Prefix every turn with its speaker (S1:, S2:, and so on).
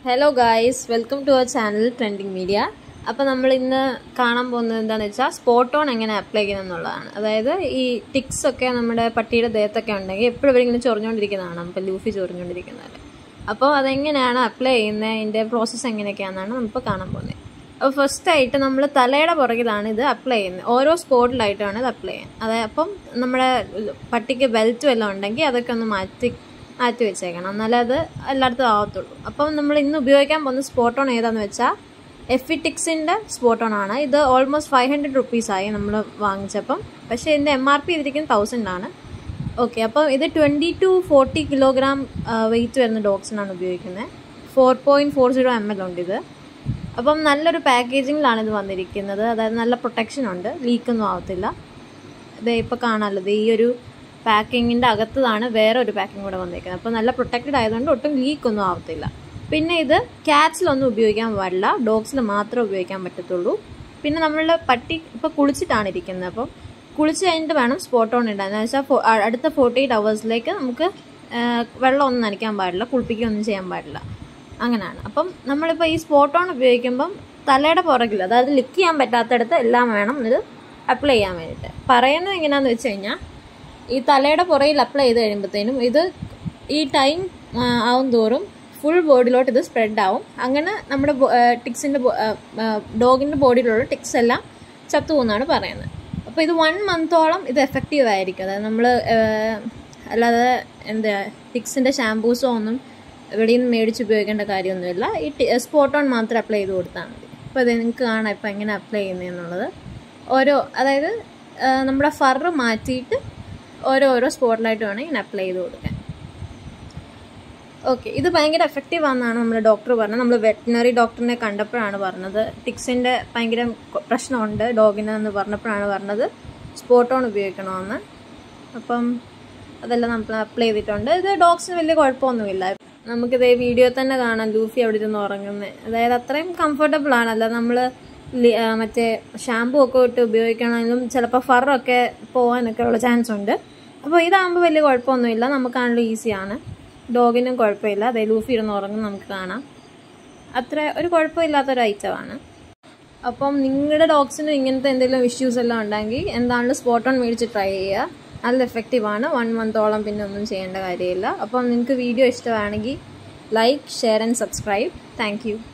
S1: hello guys welcome to our channel trending media അപ്പോൾ നമ്മൾ ഇന്ന് കാണാൻ പോകുന്നത് എന്താണെന്ന് വെച്ചാൽ സ്പോട്ട് ഓൺ എങ്ങനെ അപ്ലൈ ചെയ്യുന്നത് എന്നുള്ളതാണ് അതായത് ഈ ടിക്സ് ഒക്കെ നമ്മുടെ പട്ടിയുടെ ദേഹത്തൊക്കെ ഉണ്ടെങ്കിൽ എപ്പോഴും ഇവരിങ്ങനെ ചൊറിഞ്ഞുകൊണ്ടിരിക്കുന്നതാണ് ഇപ്പോൾ ലൂഫി ചൊറിഞ്ഞുകൊണ്ടിരിക്കുന്നത് അപ്പോൾ അതെങ്ങനെയാണ് അപ്ലൈ ചെയ്യുന്നത് അതിൻ്റെ പ്രോസസ്സ് എങ്ങനെയൊക്കെയാണെന്നാണ് നമുക്ക് കാണാൻ പോകുന്നത് അപ്പോൾ ഫസ്റ്റ് ആയിട്ട് നമ്മൾ തലയുടെ പുറകിലാണ് ഇത് അപ്ലൈ ചെയ്യുന്നത് ഓരോ സ്പോട്ടിലായിട്ടാണ് ഇത് അപ്ലൈ ചെയ്യുന്നത് അതായത് അപ്പം നമ്മുടെ പട്ടിക്ക് ബെൽറ്റ് വല്ലതും ഉണ്ടെങ്കിൽ അതൊക്കെ ഒന്ന് മാറ്റി മാറ്റി വെച്ചേക്കണം എന്നാലേ അത് എല്ലായിടത്തും ആവത്തുള്ളൂ അപ്പം നമ്മൾ ഇന്ന് ഉപയോഗിക്കാൻ പോകുന്ന സ്പോട്ട് ഓൺ ഏതാണെന്ന് വെച്ചാൽ എഫിറ്റിക്സിൻ്റെ സ്പോട്ട് ഓൺ ആണ് ഇത് ഓൾമോസ്റ്റ് ഫൈവ് ഹൺഡ്രഡ് റുപ്പീസായി നമ്മൾ വാങ്ങിച്ചപ്പം പക്ഷേ ഇതിൻ്റെ എം ആർ പി ഇതിരിക്കുന്നത് തൗസൻഡ് ആണ് ഓക്കെ അപ്പം ഇത് twenty to forty kilogram weight വരുന്ന ഡോഗ്സിനാണ് ഉപയോഗിക്കുന്നത് four point four zero M L ഉണ്ട് ഇത് അപ്പം നല്ലൊരു പാക്കേജിങ്ങിലാണ് ഇത് വന്നിരിക്കുന്നത് അതായത് നല്ല പ്രൊട്ടക്ഷൻ ഉണ്ട് ലീക്കൊന്നും ആവത്തില്ല ഇത് ഇപ്പോൾ കാണാമല്ലോ ഇത് ഈ ഒരു പാക്കിങ്ങിൻ്റെ അകത്തതാണ് വേറെ ഒരു പാക്കിംഗ് കൂടെ വന്നിരിക്കുന്നത് അപ്പോൾ നല്ല പ്രൊട്ടക്റ്റഡ് ആയതുകൊണ്ട് ഒട്ടും ലീക്കൊന്നും ആവത്തില്ല പിന്നെ ഇത് ക്യാറ്റ്സിലൊന്നും ഉപയോഗിക്കാൻ പാടില്ല ഡോഗ്സിൽ മാത്രമേ ഉപയോഗിക്കാൻ പറ്റത്തുള്ളൂ പിന്നെ നമ്മളുടെ പട്ടി ഇപ്പോൾ കുളിച്ചിട്ടാണ് ഇരിക്കുന്നത് അപ്പം കുളിച്ച് കഴിഞ്ഞിട്ട് വേണം സ്പോട്ട് ഓൺ ഇടാൻ എന്ന് വെച്ചാൽ അടുത്ത ഫോർട്ടി എയ്റ്റ് അവേഴ്സിലേക്ക് നമുക്ക് വെള്ളമൊന്നും നനയ്ക്കാൻ പാടില്ല കുളിപ്പിക്കുകയൊന്നും ചെയ്യാൻ പാടില്ല അങ്ങനെയാണ് അപ്പം നമ്മളിപ്പോൾ ഈ സ്പോട്ട് ഓൺ ഉപയോഗിക്കുമ്പം തലയുടെ പുറകിൽ അതായത് ലിക്ക് ചെയ്യാൻ പറ്റാത്തടത്ത് എല്ലാം വേണം ഇത് അപ്ലൈ ചെയ്യാൻ വേണ്ടിയിട്ട് പറയുന്നത് എങ്ങനെയാണെന്ന് വെച്ച് കഴിഞ്ഞാൽ ഈ തലയുടെ പുറകിൽ അപ്ലൈ ചെയ്ത് കഴിയുമ്പോഴത്തേനും ഇത് ഈ ടൈം ആവും തോറും ഫുൾ ബോഡിയിലോട്ട് ഇത് സ്പ്രെഡ് ആവും അങ്ങനെ നമ്മുടെ ടിക്സിൻ്റെ ഡോഗിൻ്റെ ബോഡിയിലുള്ള ടിക്സ് എല്ലാം ചത്തുപോകുന്നാണ് പറയുന്നത് അപ്പോൾ ഇത് വൺ മന്തോളം ഇത് എഫക്റ്റീവ് ആയിരിക്കും അതായത് നമ്മൾ അല്ലാതെ എന്താ ടിക്സിൻ്റെ ഷാമ്പൂസോ ഒന്നും എവിടെയും നിന്ന് മേടിച്ച് ഉപയോഗിക്കേണ്ട കാര്യമൊന്നുമില്ല ഈ സ്പോട്ട് ഓൺ മാത്രം അപ്ലൈ ചെയ്ത് കൊടുത്താൽ മതി അപ്പോൾ അത് നിങ്ങൾക്ക് കാണാം ഇപ്പോൾ എങ്ങനെ അപ്ലൈ ചെയ്യുന്നതെന്നുള്ളത് ഓരോ അതായത് നമ്മുടെ ഫറ് മാറ്റിയിട്ട് ഓരോരോ സ്പോട്ടിലായിട്ട് വേണം ഇങ്ങനെ അപ്ലൈ ചെയ്ത് കൊടുക്കാൻ ഓക്കെ ഇത് ഭയങ്കര എഫക്റ്റീവ് ആണെന്നാണ് നമ്മൾ ഡോക്ടർ പറഞ്ഞത് നമ്മൾ വെറ്റിനറി ഡോക്ടറിനെ കണ്ടപ്പോഴാണ് പറഞ്ഞത് ടിക്സിൻ്റെ ഭയങ്കര പ്രശ്നമുണ്ട് ഡോഗിന് എന്ന് പറഞ്ഞപ്പോഴാണ് പറഞ്ഞത് സ്പോട്ട് ഓൺ ഉപയോഗിക്കണമെന്ന് അപ്പം അതെല്ലാം നമ്മൾ അപ്ലൈ ചെയ്തിട്ടുണ്ട് ഇത് ഡോഗ്സിന് വലിയ കുഴപ്പമൊന്നുമില്ല നമുക്കിത് വീഡിയോ തന്നെ കാണാം ലൂഫി അവിടെ ഇരുന്ന് ഉറങ്ങുന്നത് അതായത് അത്രയും കംഫർട്ടബിൾ ആണ് അല്ല നമ്മൾ മറ്റേ ഷാമ്പു ഒക്കെ ഇട്ട് ഉപയോഗിക്കണമെങ്കിലും ചിലപ്പോൾ ഫറൊക്കെ പോകാനൊക്കെ ഉള്ള ചാൻസ് ഉണ്ട് അപ്പോൾ ഇതാകുമ്പോൾ വലിയ കുഴപ്പമൊന്നുമില്ല നമുക്കാണല്ലോ ഈസിയാണ് ഡോഗിനും കുഴപ്പമില്ല അതേ ലൂഫി ഇരുന്ന് ഉറങ്ങും നമുക്ക് കാണാം അത്ര ഒരു കുഴപ്പമില്ലാത്തൊരു ഐറ്റമാണ് അപ്പം നിങ്ങളുടെ ഡോഗ്സിന് ഇങ്ങനത്തെ എന്തെങ്കിലും ഇഷ്യൂസ് എല്ലാം ഉണ്ടെങ്കിൽ എന്താണെങ്കിലും സ്പോട്ട് ഓൺ മേടിച്ച് ട്രൈ ചെയ്യുക നല്ല എഫക്റ്റീവാണ് വൺ മന്തോളം പിന്നെ ഒന്നും ചെയ്യേണ്ട കാര്യമില്ല അപ്പം നിങ്ങൾക്ക് വീഡിയോ ഇഷ്ടമാണെങ്കിൽ like share and subscribe thank